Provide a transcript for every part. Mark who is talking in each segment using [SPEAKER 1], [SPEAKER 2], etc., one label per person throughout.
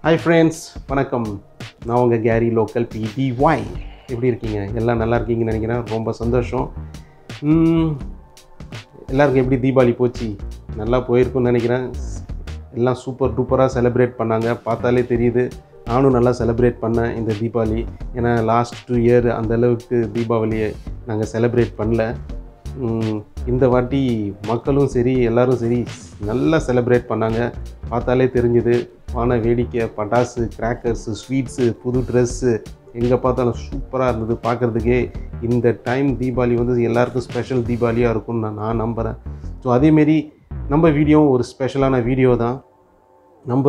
[SPEAKER 1] hi friends வணக்கம் நான் உங்கள் கேரி லோக்கல் பிடிஒய் எப்படி இருக்கீங்க எல்லாம் நல்லா இருக்கீங்கன்னு நினைக்கிறேன் ரொம்ப சந்தோஷம் ம், எல்லாருக்கும் எப்படி தீபாவளி போச்சு நல்லா போயிருக்கும்னு நினைக்கிறேன் எல்லாம் சூப்பர் டூப்பராக செலிப்ரேட் பண்ணாங்க பார்த்தாலே தெரியுது நானும் நல்லா செலிப்ரேட் பண்ணேன் இந்த தீபாவளி ஏன்னா லாஸ்ட் டூ இயர் அந்த அளவுக்கு தீபாவளியை நாங்கள் செலிப்ரேட் பண்ணல ம், இந்த வாட்டி மக்களும் சரி எல்லாரும் சரி நல்லா செலிப்ரேட் பண்ணாங்க பார்த்தாலே தெரிஞ்சுது வான வேடிக்கை பட்டாசு கிராக்கர்ஸு ஸ்வீட்ஸு புது ட்ரெஸ்ஸு எங்கே பார்த்தாலும் சூப்பராக இருந்தது பார்க்குறதுக்கே இந்த டைம் தீபாவளி வந்து எல்லாருக்கும் ஸ்பெஷல் தீபாவளியாக இருக்கும்னு நான் நான் நம்புகிறேன் ஸோ அதேமாரி நம்ம வீடியோவும் ஒரு ஸ்பெஷலான வீடியோ தான் நம்ம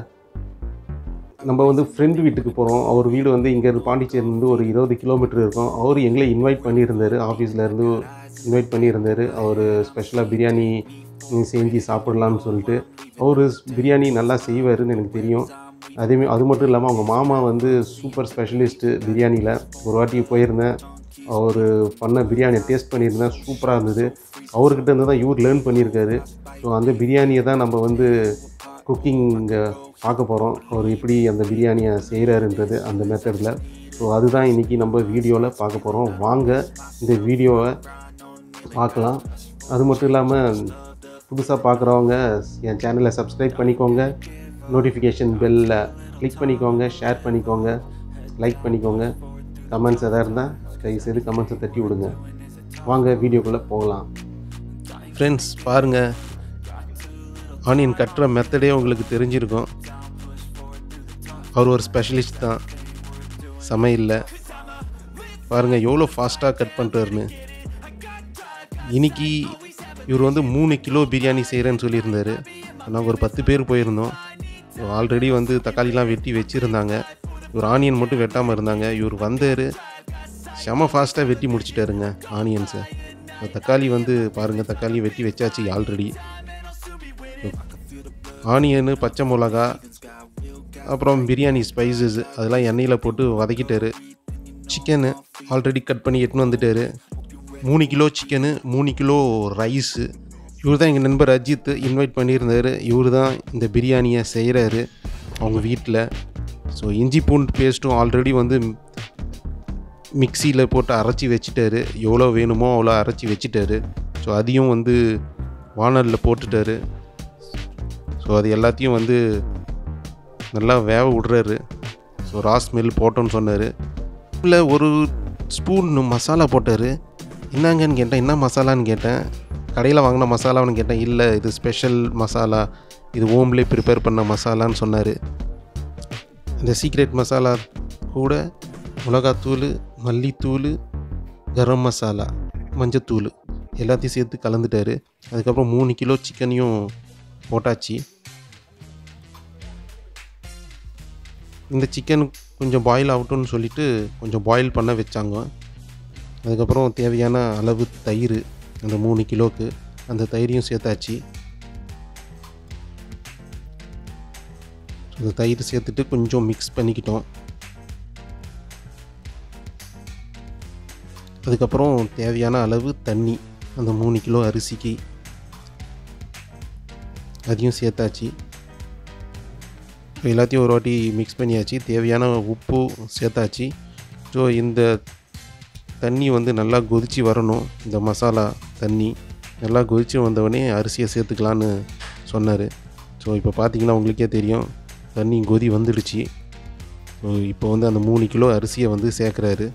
[SPEAKER 1] நம்ம வந்து ஃப்ரெண்டு வீட்டுக்கு போகிறோம் அவர் வீடு வந்து இங்கேருந்து பாண்டிச்சேரிலேருந்து ஒரு இருபது கிலோமீட்டர் இருக்கும் அவர் எங்களை இன்வைட் பண்ணியிருந்தார் ஆஃபீஸில் இருந்து இன்வைட் பண்ணியிருந்தார் அவர் ஸ்பெஷலாக பிரியாணி செஞ்சு சாப்பிடலான்னு சொல்லிட்டு அவர் பிரியாணி நல்லா செய்வாருன்னு எனக்கு தெரியும் அதேமாரி அது மட்டும் இல்லாமல் அவங்க மாமா வந்து சூப்பர் ஸ்பெஷலிஸ்ட்டு பிரியாணியில் ஒரு வாட்டி போயிருந்தேன் அவர் பண்ண பிரியாணியை டேஸ்ட் பண்ணியிருந்தேன் சூப்பராக இருந்தது அவர்கிட்ட இருந்து தான் இவர் லேர்ன் பண்ணியிருக்காரு ஸோ அந்த பிரியாணியை தான் நம்ம வந்து குக்கிங் பார்க்க போகிறோம் அவர் எப்படி அந்த பிரியாணியை செய்கிறாருன்றது அந்த மெத்தடில் ஸோ அதுதான் இன்றைக்கி நம்ம வீடியோவில் பார்க்க போகிறோம் வாங்க இந்த வீடியோவை பார்க்கலாம் அது மட்டும் இல்லாமல் புதுசாக பார்க்குறவங்க என் சேனலை சப்ஸ்கிரைப் பண்ணிக்கோங்க நோட்டிஃபிகேஷன் பெல்லில் கிளிக் பண்ணிக்கோங்க ஷேர் பண்ணிக்கோங்க லைக் பண்ணிக்கோங்க கமெண்ட்ஸ் எதாவது இருந்தால் தயவுசெய்து கமெண்ட்ஸை தட்டி விடுங்க வாங்க வீடியோக்குள்ளே போகலாம் ஃப்ரெண்ட்ஸ் பாருங்கள் ஆனியன் கட்டுற மெத்தடே உங்களுக்கு தெரிஞ்சிருக்கும் அவர் ஒரு ஸ்பெஷலிஸ்ட் தான் சமையலில் பாருங்கள் எவ்வளோ ஃபாஸ்ட்டாக கட் பண்ணுறாருன்னு இன்னைக்கு இவர் வந்து மூணு கிலோ பிரியாணி செய்கிறேன்னு சொல்லியிருந்தார் நாங்கள் ஒரு பத்து பேர் போயிருந்தோம் ஆல்ரெடி வந்து தக்காளிலாம் வெட்டி வச்சுருந்தாங்க இவர் ஆனியன் மட்டும் வெட்டாமல் இருந்தாங்க இவர் வந்தார் செம ஃபாஸ்ட்டாக வெட்டி முடிச்சிட்டாருங்க ஆனியன்ஸை தக்காளி வந்து பாருங்கள் தக்காளி வெட்டி வச்சாச்சு ஆல்ரெடி ஆனியனு பச்சை மிளகா அப்புறம் பிரியாணி ஸ்பைசஸ் அதெல்லாம் எண்ணெயில் போட்டு வதக்கிட்டாரு சிக்கனு ஆல்ரெடி கட் பண்ணி எடுத்துன்னு வந்துட்டாரு மூணு கிலோ சிக்கனு மூணு கிலோ ரைஸு இவர் தான் எங்கள் நண்பர் அஜித் இன்வைட் பண்ணியிருந்தார் இவர் தான் இந்த பிரியாணியை செய்கிறாரு அவங்க வீட்டில் ஸோ இஞ்சி பூண்டு பேஸ்ட்டும் ஆல்ரெடி வந்து மிக்சியில் போட்டு அரைச்சி வச்சுட்டாரு எவ்வளோ வேணுமோ அவ்வளோ அரைச்சி வச்சுட்டாரு ஸோ அதையும் வந்து வானலில் போட்டுட்டாரு ஸோ அது எல்லாத்தையும் வந்து நல்லா வேக விட்றாரு ஸோ ரா ஸ்மெல் போட்டோன்னு சொன்னார் இல்லை ஒரு ஸ்பூன் மசாலா போட்டார் என்னங்கன்னு கேட்டேன் என்ன மசாலான்னு கேட்டேன் கடையில் வாங்கின மசாலான்னு கேட்டேன் இல்லை இது ஸ்பெஷல் மசாலா இது ஹோம்லேயே ப்ரிப்பேர் பண்ண மசாலான்னு சொன்னார் இந்த சீக்ரெட் மசாலா கூட மிளகாத்தூள் மல்லித்தூள் கரம் மசாலா மஞ்சத்தூள் எல்லாத்தையும் சேர்த்து கலந்துட்டாரு அதுக்கப்புறம் மூணு கிலோ சிக்கனையும் போட்டாச்சு இந்த சிக்கன் கொஞ்சம் பாயில் ஆகட்டும்னு சொல்லிட்டு கொஞ்சம் பாயில் பண்ண வச்சாங்க அதுக்கப்புறம் தேவையான அளவு தயிர் அந்த மூணு கிலோக்கு அந்த தயிரையும் சேர்த்தாச்சு அந்த தயிர் சேர்த்துட்டு கொஞ்சம் மிக்ஸ் பண்ணிக்கிட்டோம் அதுக்கப்புறம் தேவையான அளவு தண்ணி அந்த மூணு கிலோ அரிசிக்கு அதையும் சேர்த்தாச்சு ஸோ எல்லாத்தையும் ஒரு வாட்டி மிக்ஸ் பண்ணியாச்சு தேவையான உப்பு சேர்த்தாச்சு ஸோ இந்த தண்ணி வந்து நல்லா கொதித்து வரணும் இந்த மசாலா தண்ணி நல்லா கொதித்து வந்தவொடனே அரிசியை சேர்த்துக்கலான்னு சொன்னார் ஸோ இப்போ பார்த்தீங்கன்னா உங்களுக்கே தெரியும் தண்ணி கொதி வந்துடுச்சு ஸோ இப்போ வந்து அந்த மூணு கிலோ அரிசியை வந்து சேர்க்குறாரு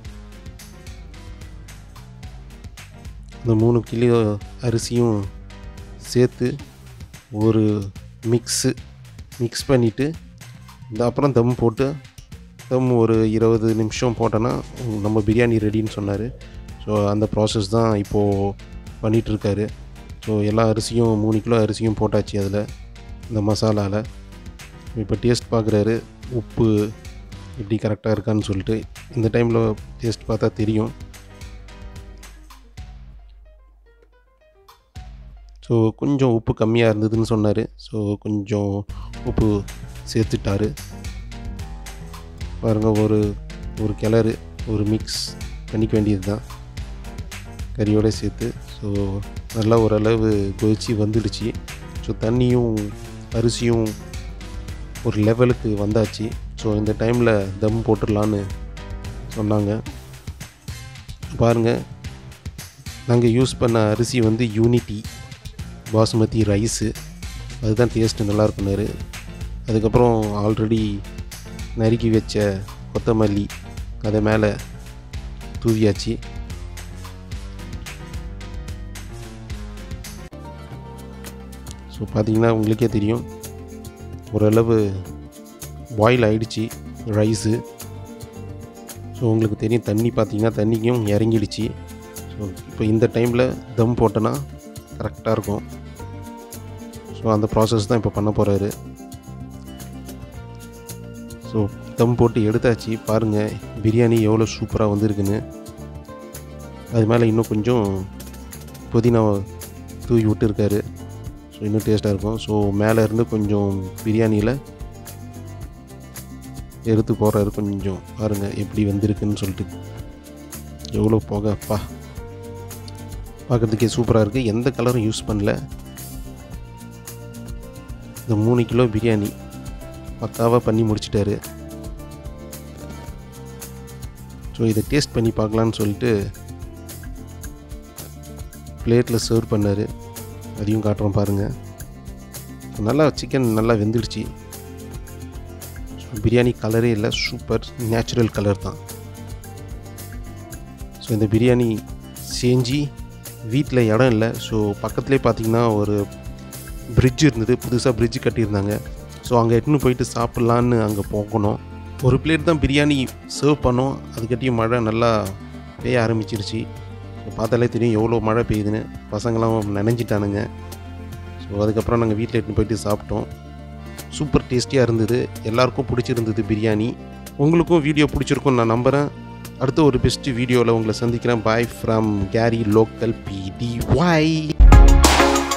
[SPEAKER 1] அந்த மூணு கிலோ அரிசியும் சேர்த்து ஒரு மிக்ஸு மிக்ஸ் பண்ணிவிட்டு இந்த அப்புறம் தம் போட்டு தம் ஒரு இருபது நிமிஷம் போட்டோன்னா நம்ம பிரியாணி ரெடின்னு சொன்னார் ஸோ அந்த ப்ராசஸ் தான் இப்போது பண்ணிகிட்ருக்காரு ஸோ எல்லா அரிசியும் மூணு கிலோ அரிசியும் போட்டாச்சு அதில் இந்த மசாலாவில் இப்போ டேஸ்ட் பார்க்குறாரு உப்பு எப்படி கரெக்டாக இருக்கான்னு சொல்லிட்டு இந்த டைமில் டேஸ்ட் பார்த்தா தெரியும் ஸோ கொஞ்சம் உப்பு கம்மியாக இருந்ததுன்னு சொன்னார் ஸோ கொஞ்சம் உப்பு சேர்த்துட்டாரு பாருங்கள் ஒரு ஒரு கிளறு ஒரு மிக்ஸ் பண்ணிக்க வேண்டியது தான் கறியோடு சேர்த்து ஸோ நல்லா ஓரளவு கொதிச்சு வந்துடுச்சு ஸோ தண்ணியும் அரிசியும் ஒரு லெவலுக்கு வந்தாச்சு ஸோ இந்த டைமில் தம் போட்டுடலான்னு சொன்னாங்க பாருங்கள் நாங்கள் யூஸ் பண்ண அரிசி வந்து யூனிட்டி பாசுமதி ரைஸு அதுதான் டேஸ்ட்டு நல்லா இருக்குனாரு அதுக்கப்புறம் ஆல்ரெடி நறுக்கி வச்ச கொத்தமல்லி அதை மேலே தூவியாச்சு ஸோ பார்த்தீங்கன்னா உங்களுக்கே தெரியும் ஓரளவு பாயில் ஆயிடுச்சு ரைஸு ஸோ உங்களுக்கு தெரியும் தண்ணி பார்த்தீங்கன்னா தண்ணிக்கும் இறங்கிடுச்சு ஸோ இப்போ இந்த டைமில் தம் போட்டோன்னா கரெக்டாக இருக்கும் ஸோ அந்த ப்ராசஸ் தான் இப்போ பண்ண போகிறாரு ஸோ தம் போட்டு எடுத்தாச்சு பாருங்கள் பிரியாணி எவ்வளோ சூப்பராக வந்திருக்குன்னு அது மேலே இன்னும் கொஞ்சம் புதினா தூவி விட்டுருக்காரு ஸோ இன்னும் டேஸ்ட்டாக இருக்கும் ஸோ மேலே இருந்து கொஞ்சம் பிரியாணியில் எடுத்து போடுறாரு கொஞ்சம் பாருங்கள் எப்படி வந்திருக்குன்னு சொல்லிட்டு எவ்வளோ போகப்பா பார்க்குறதுக்கே சூப்பராக இருக்குது எந்த கலரும் யூஸ் பண்ணல இந்த மூணு கிலோ பிரியாணி பக்காவாக பண்ணி முடிச்சிட்டாரு ஸோ இதை டேஸ்ட் பண்ணி பார்க்கலான்னு சொல்லிட்டு பிளேட்டில் சர்வ் பண்ணார் அதையும் காட்டுறோம் பாருங்கள் நல்லா சிக்கன் நல்லா வெந்துடுச்சு ஸோ பிரியாணி கலரே இல்லை சூப்பர் நேச்சுரல் கலர் தான் ஸோ இந்த பிரியாணி செஞ்சு வீட்டில் இடம் இல்லை ஸோ பக்கத்துலேயே பார்த்தீங்கன்னா ஒரு பிரிட்ஜ் இருந்தது புதுசாக பிரிட்ஜ் கட்டியிருந்தாங்க ஸோ அங்கே எட்டுன்னு போயிட்டு சாப்பிட்லான்னு அங்கே போகணும் ஒரு பிளேட் தான் பிரியாணி சர்வ் பண்ணோம் அதுக்கட்டியும் மழை நல்லா பெய்ய ஆரம்பிச்சிருச்சு ஸோ பார்த்தாலே தெரியும் எவ்வளோ மழை பெய்யுதுன்னு பசங்களாம் நனைஞ்சிட்டானுங்க ஸோ அதுக்கப்புறம் நாங்கள் வீட்டில் எடுத்துன்னு போயிட்டு சாப்பிட்டோம் சூப்பர் டேஸ்டியாக இருந்தது எல்லாருக்கும் பிடிச்சிருந்தது பிரியாணி உங்களுக்கும் வீடியோ பிடிச்சிருக்கும்னு நான் நம்புகிறேன் அடுத்த ஒரு பெஸ்ட் வீடியோவில் உங்களை சந்திக்கிறேன் பாய் ஃப்ரம் கேரி லோக்கல் பிடி ஒய்